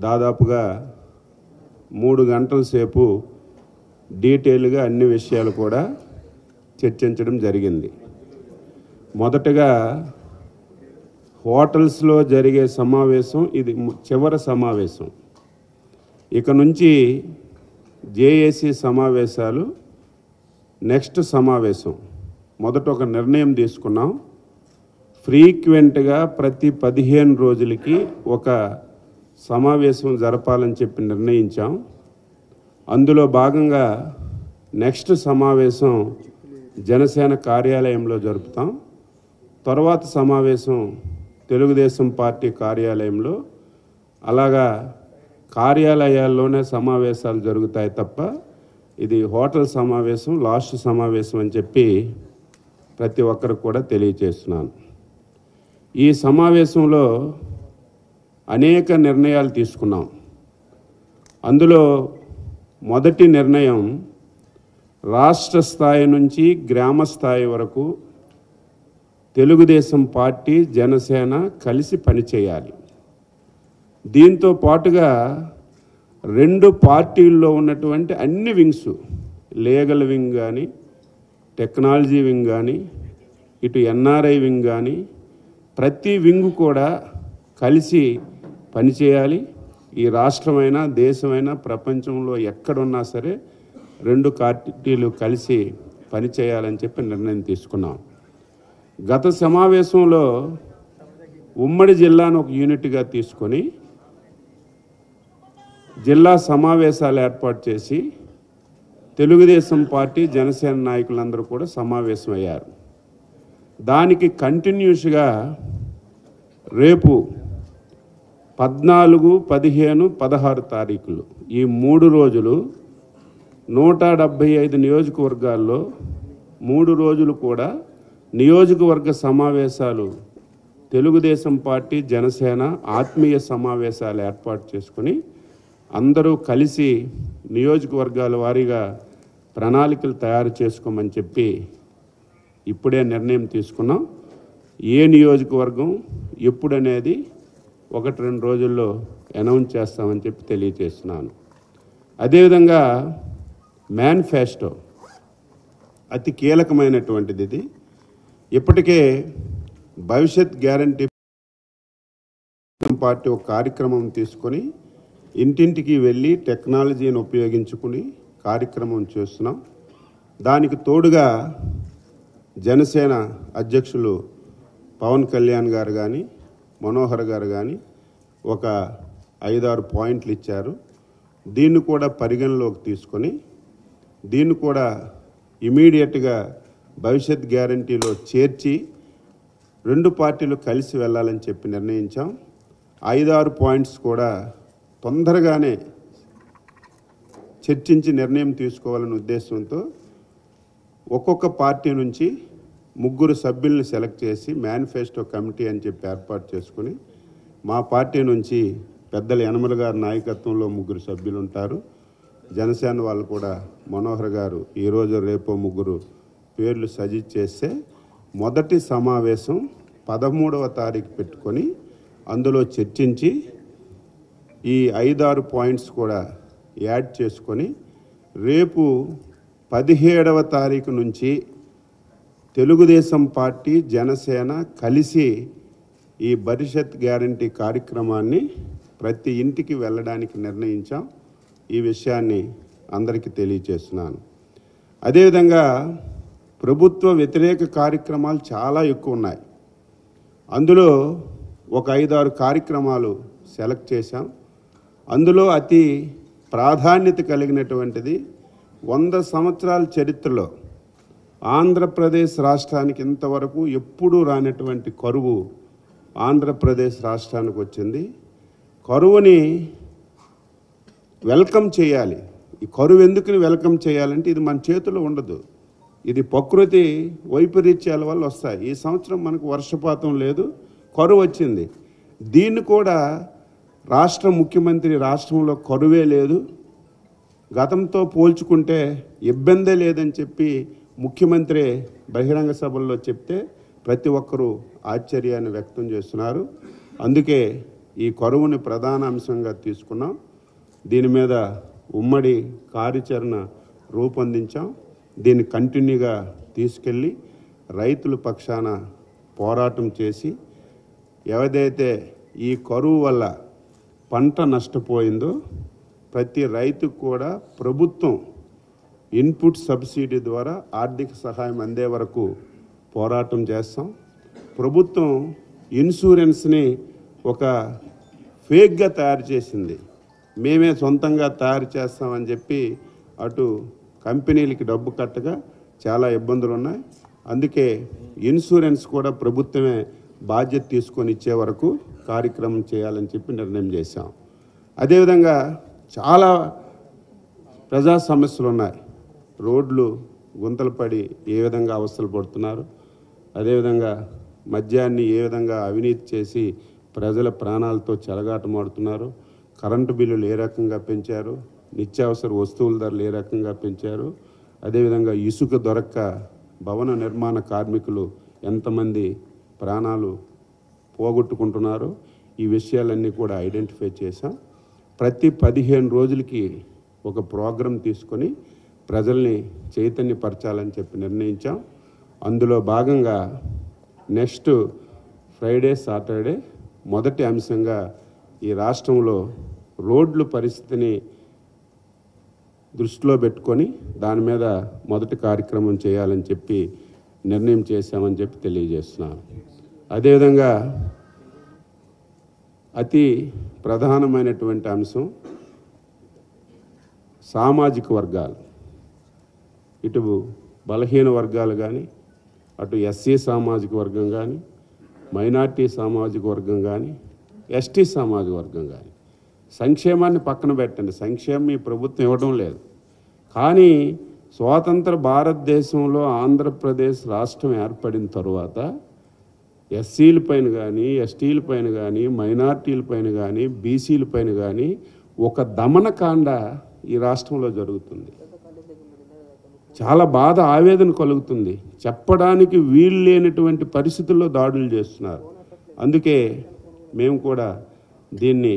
దాదాపుగా మూడు గంటల సేపు డీటెయిల్గా అన్ని విషయాలు కూడా చర్చించడం జరిగింది మొదటగా హోటల్స్లో జరిగే సమావేశం ఇది ము- చివరి సమావేశం ఇక నుంచి జేఏసీ సమావేశాలు నెక్స్ట్ సమావేశం మొదట ఒక నిర్ణయం తీసుకున్నాం ఫ్రీక్వెంట్గా ప్రతి పదిహేను రోజులకి ఒక సమావేశం జరపాలని చెప్పి నిర్ణయించాం అందులో భాగంగా నెక్స్ట్ సమావేశం జనసేన కార్యాలయంలో జరుపుతాం తర్వాత సమావేశం తెలుగుదేశం పార్టీ కార్యాలయంలో అలాగా కార్యాలయాల్లోనే సమావేశాలు జరుగుతాయి తప్ప ఇది హోటల్ సమావేశం లాస్ట్ సమావేశం అని చెప్పి ప్రతి ఒక్కరికి కూడా తెలియచేస్తున్నాను ఈ సమావేశంలో అనేక నిర్ణయాలు తీసుకున్నాం అందులో మొదటి నిర్ణయం రాష్ట్ర స్థాయి నుంచి గ్రామ స్థాయి వరకు తెలుగుదేశం పార్టీ జనసేన కలిసి పనిచేయాలి దీంతో పాటుగా రెండు పార్టీల్లో ఉన్నటువంటి అన్ని వింగ్స్ లీగల్ వింగ్ కానీ టెక్నాలజీ వింగ్ కానీ ఇటు ఎన్ఆర్ఐ వింగ్ కానీ ప్రతి వింగ్ కూడా కలిసి పనిచేయాలి ఈ రాష్ట్రమైనా దేశమైనా ప్రపంచంలో ఎక్కడున్నా సరే రెండు పార్టీలు కలిసి పనిచేయాలని చెప్పి నిర్ణయం తీసుకున్నాం గత సమావేశంలో ఉమ్మడి జిల్లాను ఒక యూనిట్గా తీసుకొని జిల్లా సమావేశాలు ఏర్పాటు చేసి తెలుగుదేశం పార్టీ జనసేన నాయకులందరూ కూడా సమావేశమయ్యారు దానికి కంటిన్యూస్గా రేపు పద్నాలుగు పదిహేను పదహారు తారీఖులు ఈ మూడు రోజులు నూట డెబ్భై ఐదు నియోజకవర్గాల్లో మూడు రోజులు కూడా నియోజకవర్గ సమావేశాలు తెలుగుదేశం పార్టీ జనసేన ఆత్మీయ సమావేశాలు ఏర్పాటు చేసుకుని అందరూ కలిసి నియోజకవర్గాల వారీగా ప్రణాళికలు తయారు చేసుకోమని చెప్పి ఇప్పుడే నిర్ణయం తీసుకున్నాం ఏ నియోజకవర్గం ఎప్పుడనేది ఒకటి రెండు రోజుల్లో అనౌన్స్ చేస్తామని చెప్పి తెలియజేస్తున్నాను అదేవిధంగా మేనిఫెస్టో అతి కీలకమైనటువంటిది ఇది ఇప్పటికే భవిష్యత్ గ్యారంటీ పార్టీ ఒక కార్యక్రమం తీసుకొని ఇంటింటికి వెళ్ళి టెక్నాలజీని ఉపయోగించుకుని కార్యక్రమం చేస్తున్నాం దానికి తోడుగా జనసేన అధ్యక్షులు పవన్ కళ్యాణ్ గారు కానీ మనోహర్ గారు కానీ ఒక ఐదారు పాయింట్లు ఇచ్చారు దీన్ని కూడా పరిగణలోకి తీసుకొని దీన్ని కూడా ఇమీడియట్గా భవిష్యత్ గ్యారంటీలో చేర్చి రెండు పార్టీలు కలిసి వెళ్ళాలని చెప్పి నిర్ణయించాం ఐదారు పాయింట్స్ కూడా తొందరగానే చర్చించి నిర్ణయం తీసుకోవాలనే ఉద్దేశంతో ఒక్కొక్క పార్టీ నుంచి ముగ్గురు సభ్యుల్ని సెలెక్ట్ చేసి మేనిఫెస్టో కమిటీ అని చెప్పి ఏర్పాటు చేసుకుని మా పార్టీ నుంచి పెద్దల యనమల గారి నాయకత్వంలో ముగ్గురు సభ్యులు ఉంటారు జనసేన వాళ్ళు కూడా మనోహర్ గారు ఈరోజు రేపో ముగ్గురు పేర్లు సజెస్ట్ చేస్తే మొదటి సమావేశం పదమూడవ తారీఖు పెట్టుకొని అందులో చర్చించి ఈ ఐదారు పాయింట్స్ కూడా యాడ్ చేసుకొని రేపు పదిహేడవ తారీఖు నుంచి తెలుగుదేశం పార్టీ జనసేన కలిసి ఈ భవిష్యత్ గ్యారంటీ కార్యక్రమాన్ని ప్రతి ఇంటికి వెళ్ళడానికి నిర్ణయించాం ఈ విషయాన్ని అందరికీ తెలియచేస్తున్నాను అదేవిధంగా ప్రభుత్వ వ్యతిరేక కార్యక్రమాలు చాలా ఎక్కువ ఉన్నాయి అందులో ఒక ఐదారు కార్యక్రమాలు సెలెక్ట్ చేశాం అందులో అతి ప్రాధాన్యత కలిగినటువంటిది వంద సంవత్సరాల చరిత్రలో ఆంధ్రప్రదేశ్ రాష్ట్రానికి ఇంతవరకు ఎప్పుడూ రానటువంటి కరువు ఆంధ్రప్రదేశ్ రాష్ట్రానికి వచ్చింది కరువుని వెల్కమ్ చేయాలి ఈ కరువు ఎందుకు వెల్కమ్ చేయాలంటే ఇది మన చేతిలో ఉండదు ఇది ప్రకృతి వైపరీత్యాల వల్ల వస్తాయి ఈ సంవత్సరం మనకు వర్షపాతం లేదు కరువు వచ్చింది దీన్ని కూడా రాష్ట్ర ముఖ్యమంత్రి రాష్ట్రంలో కరువే లేదు గతంతో పోల్చుకుంటే ఇబ్బందే లేదని చెప్పి ముఖ్యమంత్రి బహిరంగ సభల్లో చెప్తే ప్రతి ఒక్కరూ ఆశ్చర్యాన్ని వ్యక్తం చేస్తున్నారు అందుకే ఈ కరువుని ప్రధాన అంశంగా తీసుకున్నాం దీని మీద ఉమ్మడి కార్యాచరణ రూపొందించాం దీన్ని కంటిన్యూగా తీసుకెళ్ళి రైతుల పక్షాన పోరాటం చేసి ఏదైతే ఈ కరువు వల్ల పంట నష్టపోయిందో ప్రతి రైతుకు కూడా ప్రభుత్వం ఇన్పుట్ సబ్సిడీ ద్వారా ఆర్థిక సహాయం అందే వరకు పోరాటం చేస్తాం ప్రభుత్వం ఇన్సూరెన్స్ని ఒక ఫేక్గా తయారు చేసింది మేమే సొంతంగా తయారు చేస్తామని చెప్పి అటు కంపెనీలకి డబ్బు కట్టగా చాలా ఇబ్బందులు ఉన్నాయి అందుకే ఇన్సూరెన్స్ కూడా ప్రభుత్వమే బాధ్యత తీసుకొని ఇచ్చే వరకు కార్యక్రమం చేయాలని చెప్పి నిర్ణయం చేశాం అదేవిధంగా చాలా ప్రజా సమస్యలు ఉన్నాయి రోడ్లు గుంతలు పడి ఏ విధంగా అవస్థలు పడుతున్నారు అదేవిధంగా మద్యాన్ని ఏ విధంగా అవినీతి చేసి ప్రజల ప్రాణాలతో చెలగాటమాడుతున్నారు కరెంటు బిల్లులు ఏ రకంగా పెంచారు నిత్యావసర వస్తువుల ధరలు ఏ రకంగా పెంచారు అదేవిధంగా ఇసుక దొరక్క భవన నిర్మాణ కార్మికులు ఎంతమంది ప్రాణాలు పోగొట్టుకుంటున్నారు ఈ విషయాలన్నీ కూడా ఐడెంటిఫై చేశాం ప్రతి పదిహేను రోజులకి ఒక ప్రోగ్రాం తీసుకొని ప్రజల్ని చైతన్యపరచాలని చెప్పి నిర్ణయించాం అందులో భాగంగా నెక్స్ట్ ఫ్రైడే సాటర్డే మొదటి అంశంగా ఈ రాష్ట్రంలో రోడ్లు పరిస్థితిని దృష్టిలో పెట్టుకొని దాని మీద మొదటి కార్యక్రమం చేయాలని చెప్పి నిర్ణయం చేశామని చెప్పి తెలియజేస్తున్నాను అదేవిధంగా అతి ప్రధానమైనటువంటి అంశం సామాజిక వర్గాలు ఇటు బలహీన వర్గాలు కానీ అటు ఎస్సీ సామాజిక వర్గం కానీ మైనార్టీ సామాజిక వర్గం కానీ ఎస్టీ సామాజిక వర్గం కానీ సంక్షేమాన్ని పక్కన పెట్టండి సంక్షేమం ఈ ప్రభుత్వం ఇవ్వడం లేదు కానీ స్వాతంత్ర భారతదేశంలో ఆంధ్రప్రదేశ్ రాష్ట్రం ఏర్పడిన తరువాత ఎస్సీల పైన కానీ ఎస్టీల పైన కానీ మైనార్టీల పైన కానీ బీసీల పైన కానీ ఒక దమనకాండ ఈ రాష్ట్రంలో జరుగుతుంది చాలా బాధ ఆవేదన కలుగుతుంది చెప్పడానికి వీలు లేనటువంటి పరిస్థితుల్లో దాడులు చేస్తున్నారు అందుకే మేము కూడా దీన్ని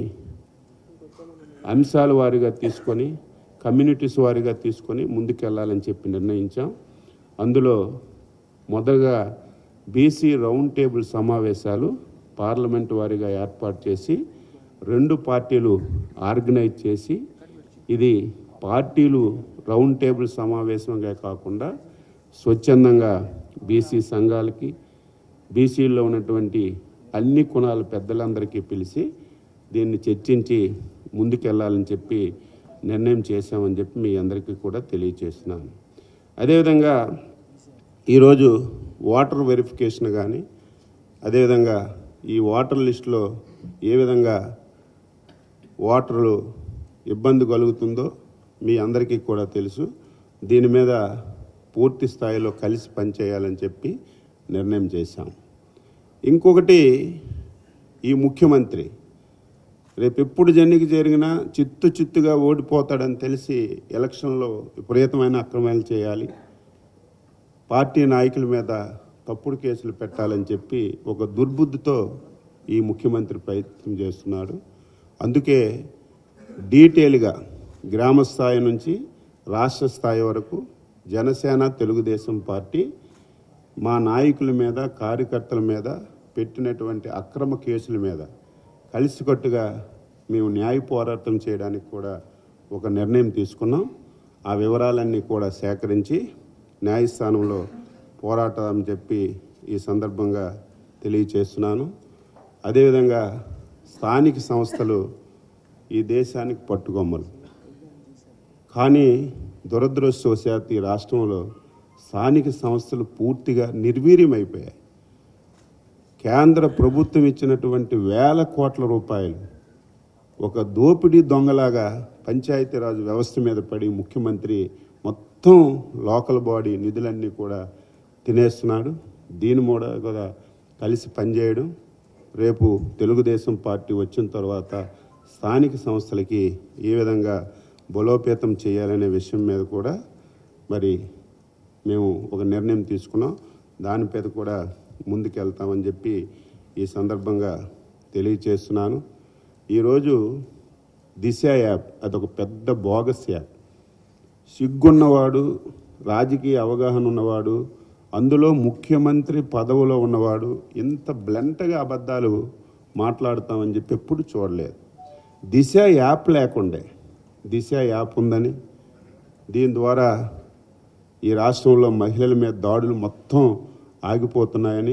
అంశాల వారీగా తీసుకొని కమ్యూనిటీస్ వారీగా తీసుకొని ముందుకెళ్ళాలని చెప్పి నిర్ణయించాం అందులో మొదటగా బీసీ రౌండ్ టేబుల్ సమావేశాలు పార్లమెంట్ వారీగా ఏర్పాటు చేసి రెండు పార్టీలు ఆర్గనైజ్ చేసి ఇది పార్టీలు రౌండ్ టేబుల్ సమావేశంగా కాకుండా స్వచ్ఛందంగా బీసీ సంఘాలకి బీసీల్లో ఉన్నటువంటి అన్ని కులాల పెద్దలందరికీ పిలిచి దీన్ని చర్చించి ముందుకెళ్ళాలని చెప్పి నిర్ణయం చేశామని చెప్పి మీ అందరికీ కూడా తెలియచేస్తున్నాను అదేవిధంగా ఈరోజు వాటర్ వెరిఫికేషన్ కానీ అదేవిధంగా ఈ వాటర్ లిస్టులో ఏ విధంగా వాటర్లు ఇబ్బంది కలుగుతుందో మీ అందరికీ కూడా తెలుసు దీని మీద పూర్తి స్థాయిలో కలిసి పనిచేయాలని చెప్పి నిర్ణయం చేశాం ఇంకొకటి ఈ ముఖ్యమంత్రి రేపు ఎప్పుడు జన్నికి జరిగినా చిత్తు చిత్తుగా ఓడిపోతాడని తెలిసి ఎలక్షన్లో విపరీతమైన అక్రమాలు చేయాలి పార్టీ నాయకుల మీద తప్పుడు కేసులు పెట్టాలని చెప్పి ఒక దుర్బుద్ధితో ఈ ముఖ్యమంత్రి ప్రయత్నం చేస్తున్నాడు అందుకే డీటెయిల్గా గ్రామ స్థాయి నుంచి రాష్ట్ర స్థాయి వరకు జనసేన తెలుగుదేశం పార్టీ మా నాయకుల మీద కార్యకర్తల మీద పెట్టినటువంటి అక్రమ కేసుల మీద కలిసికట్టుగా మేము న్యాయ పోరాటం చేయడానికి కూడా ఒక నిర్ణయం తీసుకున్నాం ఆ వివరాలన్నీ కూడా సేకరించి న్యాయస్థానంలో పోరాటం చెప్పి ఈ సందర్భంగా తెలియచేస్తున్నాను అదేవిధంగా స్థానిక సంస్థలు ఈ దేశానికి పట్టుకొమ్మలు కానీ దురదృష్టవశాత్తు ఈ రాష్ట్రంలో స్థానిక సంస్థలు పూర్తిగా నిర్వీర్యమైపోయాయి కేంద్ర ప్రభుత్వం ఇచ్చినటువంటి వేల కోట్ల రూపాయలు ఒక దోపిడీ దొంగలాగా పంచాయతీరాజ్ వ్యవస్థ మీద పడి ముఖ్యమంత్రి మొత్తం లోకల్ బాడీ నిధులన్నీ కూడా తినేస్తున్నాడు దీని కూడా కూడా కలిసి పనిచేయడం రేపు తెలుగుదేశం పార్టీ వచ్చిన తర్వాత స్థానిక సంస్థలకి ఏ విధంగా బలోపేతం చేయాలనే విషయం మీద కూడా మరి మేము ఒక నిర్ణయం తీసుకున్నాం దాని మీద కూడా ముందుకెళ్తామని చెప్పి ఈ సందర్భంగా తెలియచేస్తున్నాను ఈరోజు దిశ యాప్ అదొక పెద్ద బోగస్ యాప్ సిగ్గున్నవాడు రాజకీయ అవగాహన ఉన్నవాడు అందులో ముఖ్యమంత్రి పదవిలో ఉన్నవాడు ఇంత బ్లంట్గా అబద్ధాలు మాట్లాడతామని చెప్పి ఎప్పుడు చూడలేదు దిశ యాప్ లేకుండే దిశ యాప్ ఉందని దీని ద్వారా ఈ రాష్ట్రంలో మహిళల మీద దాడులు మొత్తం ఆగిపోతున్నాయని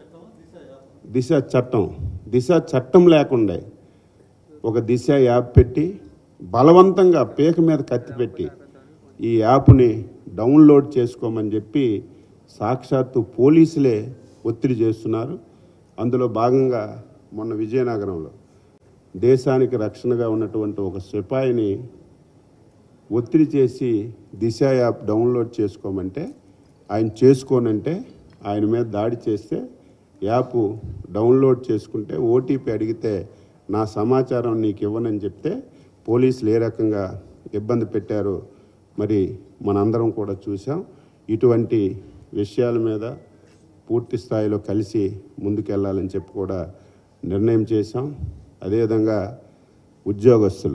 దిశ చట్టం దిశ చట్టం లేకుండే ఒక దిశ యాప్ పెట్టి బలవంతంగా పీక మీద కత్తి పెట్టి ఈ యాప్ని డౌన్లోడ్ చేసుకోమని చెప్పి సాక్షాత్తు పోలీసులే ఒత్తిడి చేస్తున్నారు అందులో భాగంగా మొన్న విజయనగరంలో దేశానికి రక్షణగా ఉన్నటువంటి ఒక సిపాయిని ఒత్తిడి చేసి దిశ యాప్ డౌన్లోడ్ చేసుకోమంటే ఆయన చేసుకోనంటే ఆయన మీద దాడి చేస్తే యాప్ డౌన్లోడ్ చేసుకుంటే ఓటీపీ అడిగితే నా సమాచారం నీకు ఇవ్వనని చెప్తే పోలీసులు ఏ రకంగా ఇబ్బంది పెట్టారో మరి మనందరం కూడా చూసాం ఇటువంటి విషయాల మీద పూర్తి స్థాయిలో కలిసి ముందుకెళ్ళాలని చెప్పి కూడా నిర్ణయం చేశాం అదేవిధంగా ఉద్యోగస్తులు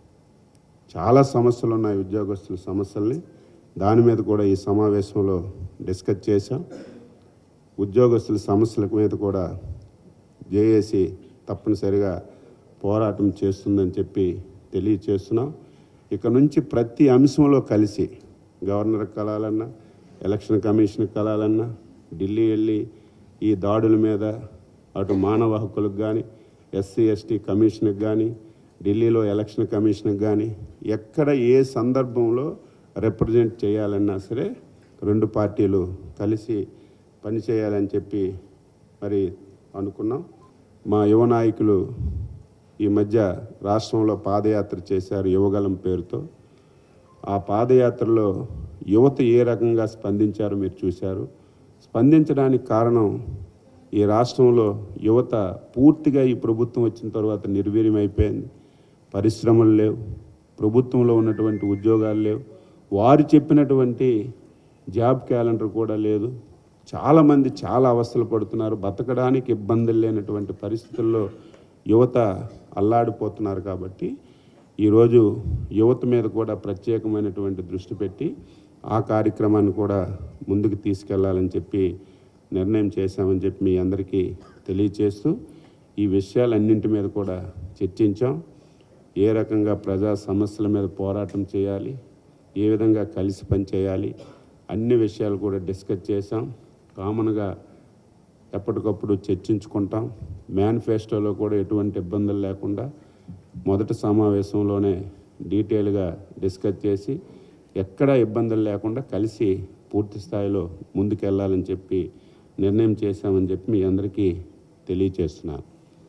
చాలా సమస్యలు ఉన్నాయి ఉద్యోగస్తుల సమస్యల్ని దాని మీద కూడా ఈ సమావేశంలో డిస్కస్ చేశాం ఉద్యోగస్తుల సమస్యల మీద కూడా జేఏసీ తప్పనిసరిగా పోరాటం చేస్తుందని చెప్పి తెలియచేస్తున్నాం ఇక నుంచి ప్రతి అంశంలో కలిసి గవర్నర్ కలాలన్నా ఎలక్షన్ కమిషన్ కలాలన్నా ఢిల్లీ వెళ్ళి ఈ దాడుల మీద అటు మానవ హక్కులకు కానీ ఎస్సీ ఎస్టీ కమిషన్కి కానీ ఢిల్లీలో ఎలక్షన్ కమిషన్కి కానీ ఎక్కడ ఏ సందర్భంలో రిప్రజెంట్ చేయాలన్నా సరే రెండు పార్టీలు కలిసి పనిచేయాలని చెప్పి మరి అనుకున్నాం మా యువ నాయకులు ఈ మధ్య రాష్ట్రంలో పాదయాత్ర చేశారు యువగలం పేరుతో ఆ పాదయాత్రలో యువత ఏ రకంగా స్పందించారో మీరు చూశారు స్పందించడానికి కారణం ఈ రాష్ట్రంలో యువత పూర్తిగా ఈ ప్రభుత్వం వచ్చిన తర్వాత నిర్వీర్యం అయిపోయింది పరిశ్రమలు లేవు ప్రభుత్వంలో ఉన్నటువంటి ఉద్యోగాలు లేవు వారు చెప్పినటువంటి జాబ్ క్యాలెండర్ కూడా లేదు చాలామంది చాలా అవస్థలు పడుతున్నారు బతకడానికి ఇబ్బందులు లేనటువంటి పరిస్థితుల్లో యువత అల్లాడిపోతున్నారు కాబట్టి ఈరోజు యువత మీద కూడా ప్రత్యేకమైనటువంటి దృష్టి పెట్టి ఆ కార్యక్రమాన్ని కూడా ముందుకు తీసుకెళ్లాలని చెప్పి నిర్ణయం చేశామని చెప్పి మీ అందరికీ తెలియచేస్తూ ఈ విషయాలన్నింటి మీద కూడా చర్చించాం ఏ రకంగా ప్రజా సమస్యల మీద పోరాటం చేయాలి ఏ విధంగా కలిసి పనిచేయాలి అన్ని విషయాలు కూడా డిస్కస్ చేశాం కామన్గా ఎప్పటికప్పుడు చర్చించుకుంటాం మేనిఫెస్టోలో కూడా ఎటువంటి ఇబ్బందులు లేకుండా మొదటి సమావేశంలోనే డీటెయిల్గా డిస్కస్ చేసి ఎక్కడ ఇబ్బందులు లేకుండా కలిసి పూర్తి స్థాయిలో ముందుకెళ్ళాలని చెప్పి నిర్ణయం చేశామని చెప్పి మీ అందరికీ తెలియచేస్తున్నాను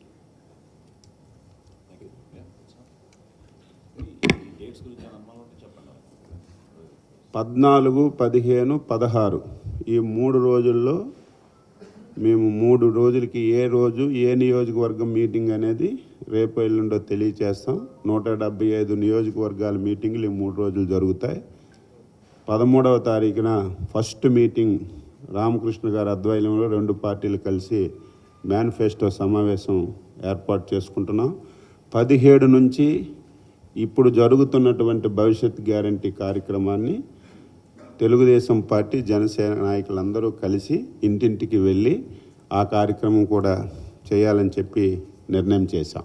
పద్నాలుగు పదిహేను పదహారు ఈ మూడు రోజుల్లో మేము మూడు రోజులకి ఏ రోజు ఏ నియోజకవర్గం మీటింగ్ అనేది రేపు ఎల్లుండో తెలియచేస్తాం నూట డెబ్బై ఐదు నియోజకవర్గాల మీటింగ్లు ఈ మూడు రోజులు జరుగుతాయి పదమూడవ తారీఖున ఫస్ట్ మీటింగ్ రామకృష్ణ గారి ఆధ్వర్యంలో రెండు పార్టీలు కలిసి మేనిఫెస్టో సమావేశం ఏర్పాటు చేసుకుంటున్నాం పదిహేడు నుంచి ఇప్పుడు జరుగుతున్నటువంటి భవిష్యత్ గ్యారంటీ కార్యక్రమాన్ని తెలుగుదేశం పార్టీ జనసేన నాయకులందరూ కలిసి ఇంటింటికి వెళ్ళి ఆ కార్యక్రమం కూడా చేయాలని చెప్పి నిర్ణయం చేశాం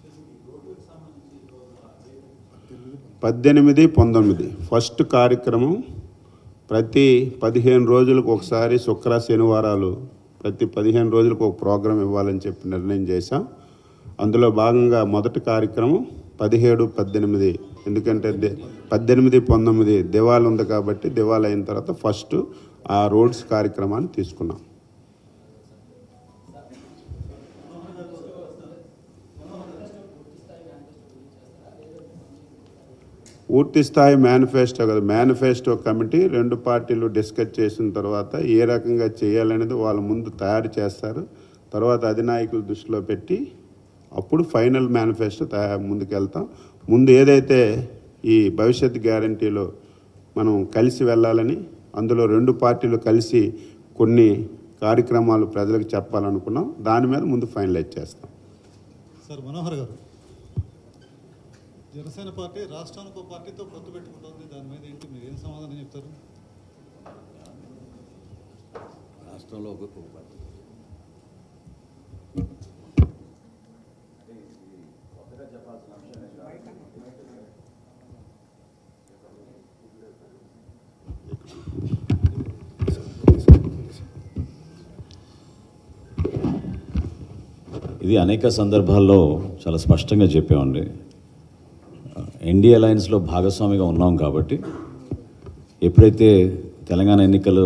పద్దెనిమిది పంతొమ్మిది ఫస్ట్ కార్యక్రమం ప్రతి పదిహేను రోజులకు ఒకసారి శుక్ర శనివారాలు ప్రతి పదిహేను రోజులకు ఒక ప్రోగ్రాం ఇవ్వాలని చెప్పి నిర్ణయం చేశాం అందులో భాగంగా మొదటి కార్యక్రమం పదిహేడు పద్దెనిమిది ఎందుకంటే ది- పద్దెనిమిది పంతొమ్మిది దివాళి ఉంది కాబట్టి దివాళి అయిన తర్వాత ఫస్ట్ ఆ రోడ్స్ కార్యక్రమాన్ని తీసుకున్నాం పూర్తి స్థాయి మేనిఫెస్టో కదా మేనిఫెస్టో కమిటీ రెండు పార్టీలు డిస్కస్ చేసిన తర్వాత ఏ రకంగా చేయాలనేది వాళ్ళ ముందు తయారు చేస్తారు తర్వాత అధినాయకుల దృష్టిలో పెట్టి అప్పుడు ఫైనల్ మేనిఫెస్టో తయారు ముందుకెళ్తాం ముందు ఏదైతే ఈ భవిష్యత్ గ్యారంటీలో మనం కలిసి వెళ్ళాలని అందులో రెండు పార్టీలు కలిసి కొన్ని కార్యక్రమాలు ప్రజలకు చెప్పాలనుకున్నాం దాని మీద ముందు ఫైనలైజ్ చేస్తాం సార్ మనోహర్ గారు జనసేన పార్టీ రాష్ట్రానికి ఒక పార్టీతో పొత్తు పెట్టుకుంటుంది దాని మీద ఏంటి మీరు ఏం సమాధానం చెప్తారు రాష్ట్రంలో ఒక ఒక పార్టీ ఇది అనేక సందర్భాల్లో చాలా స్పష్టంగా చెప్పామండి ఎన్డీ అలయన్స్లో భాగస్వామిగా ఉన్నాం కాబట్టి ఎప్పుడైతే తెలంగాణ ఎన్నికలు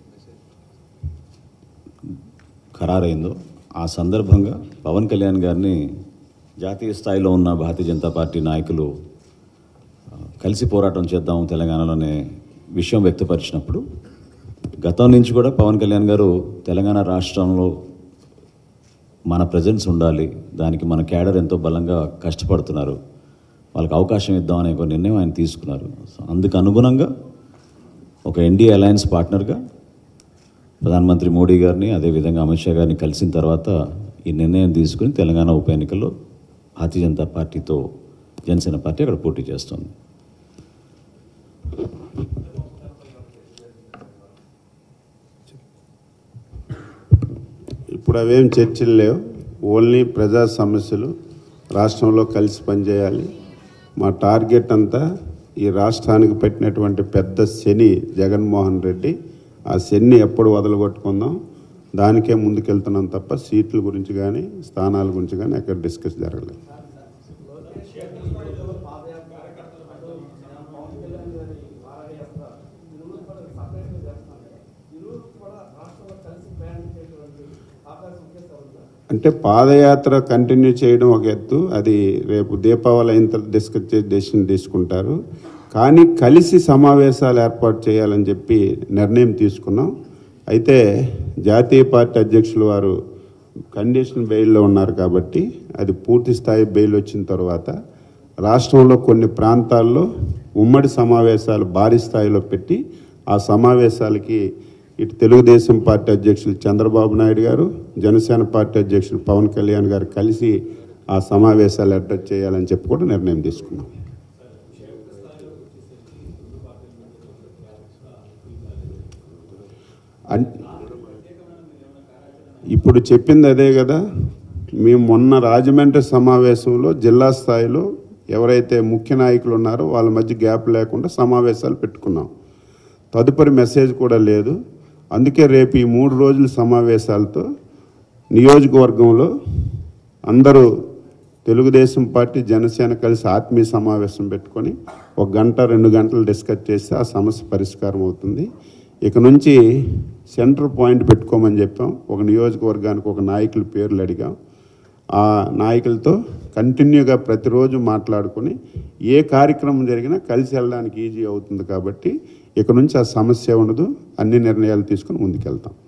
ఖరారైందో ఆ సందర్భంగా పవన్ కళ్యాణ్ గారిని జాతీయ స్థాయిలో ఉన్న భారతీయ జనతా పార్టీ నాయకులు ఆ, కలిసి పోరాటం చేద్దాం తెలంగాణలోనే విషయం వ్యక్తపరిచినప్పుడు గతం నుంచి కూడా పవన్ కళ్యాణ్ గారు తెలంగాణ రాష్ట్రంలో మన ప్రజెన్స్ ఉండాలి దానికి మన క్యాడర్ ఎంతో బలంగా కష్టపడుతున్నారు వాళ్ళకి అవకాశం ఇద్దాం అనే ఒక నిర్ణయం ఆయన తీసుకున్నారు సో అందుకు అనుగుణంగా ఒక ఎన్డీఏ అలయన్స్ పార్ట్నర్గా ప్రధానమంత్రి మోడీ గారిని అదేవిధంగా అమిత్ షా గారిని కలిసిన తర్వాత ఈ నిర్ణయం తీసుకుని తెలంగాణ ఉప ఎన్నికల్లో భారతీయ జనతా పార్టీతో జనసేన పార్టీ అక్కడ పోటీ చేస్తుంది ఇప్పుడు అవేం చర్చలు లేవు ఓన్లీ ప్రజా సమస్యలు రాష్ట్రంలో కలిసి పనిచేయాలి మా టార్గెట్ అంతా ఈ రాష్ట్రానికి పెట్టినటువంటి పెద్ద శని జగన్మోహన్ రెడ్డి ఆ శని ఎప్పుడు వదలగొట్టుకుందాం దానికే ముందుకెళ్తున్నాం తప్ప సీట్ల గురించి కానీ స్థానాల గురించి కానీ ఎక్కడ డిస్కస్ జరగలేదు అంటే పాదయాత్ర కంటిన్యూ చేయడం ఒక ఎత్తు అది రేపు దీపావళి అయిన తర్వాత డిస్కస్ చేసి డెసిషన్ తీసుకుంటారు కానీ కలిసి సమావేశాలు ఏర్పాటు చేయాలని చెప్పి నిర్ణయం తీసుకున్నాం అయితే జాతీయ పార్టీ అధ్యక్షులు వారు కండిషన్ బెయిల్లో ఉన్నారు కాబట్టి అది పూర్తి స్థాయి బెయిల్ వచ్చిన తర్వాత రాష్ట్రంలో కొన్ని ప్రాంతాల్లో ఉమ్మడి సమావేశాలు భారీ స్థాయిలో పెట్టి ఆ సమావేశాలకి ఇటు తెలుగుదేశం పార్టీ అధ్యక్షులు చంద్రబాబు నాయుడు గారు జనసేన పార్టీ అధ్యక్షులు పవన్ కళ్యాణ్ గారు కలిసి ఆ సమావేశాలు అడ్రస్ చేయాలని చెప్పి కూడా నిర్ణయం తీసుకున్నాం అన్- ఇప్పుడు చెప్పింది అదే కదా మేము మొన్న రాజమండ్రి సమావేశంలో జిల్లా స్థాయిలో ఎవరైతే ముఖ్య నాయకులు ఉన్నారో వాళ్ళ మధ్య గ్యాప్ లేకుండా సమావేశాలు పెట్టుకున్నాం తదుపరి మెసేజ్ కూడా లేదు అందుకే రేపు ఈ మూడు రోజుల సమావేశాలతో నియోజకవర్గంలో అందరూ తెలుగుదేశం పార్టీ జనసేన కలిసి ఆత్మీయ సమావేశం పెట్టుకొని ఒక గంట రెండు గంటలు డిస్కస్ చేస్తే ఆ సమస్య పరిష్కారం అవుతుంది ఇక నుంచి సెంటర్ పాయింట్ పెట్టుకోమని చెప్పాం ఒక నియోజకవర్గానికి ఒక నాయకుల పేర్లు అడిగాం ఆ నాయకులతో కంటిన్యూగా ప్రతిరోజు మాట్లాడుకొని ఏ కార్యక్రమం జరిగినా కలిసి వెళ్ళడానికి ఈజీ అవుతుంది కాబట్టి ఇక నుంచి ఆ సమస్య ఉండదు అన్ని నిర్ణయాలు తీసుకుని ముందుకెళ్తాం